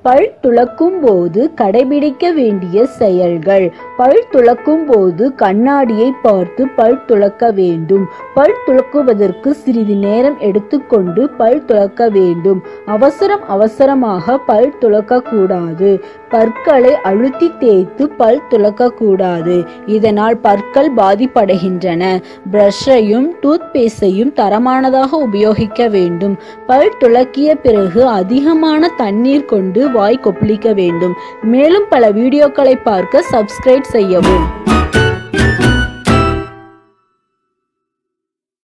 பல் துலக்கும் போது கடைபிடிக்க வேண்டிய செயல்கள் பல் துலக்கும் போது கண்ணாடியை பார்த்து பல் துலக்க வேண்டும் பல் துலக்குவதற்கு சிறிது நேரம் எடுத்துக்கொண்டு பல் துலக்க வேண்டும் அவசரம் அவசரமாக பல் துலக்க கூடாது பற்களை அழுத்தி தேய்த்து பல் துலக்க கூடாது இதனால் பற்கள் பாதிப்படைகின்றன பிரஷையும் டூத் பேஸ்டையும் தரமானதாக உபயோகிக்க வேண்டும் பல் துலக்கிய பிறகு அதிகமான தண்ணீர் கொண்டு வாய் கொப்பளிக்க வேண்டும் மேலும் பல வீடியோக்களை பார்க்க சப்ஸ்கிரைப் செய்யவும்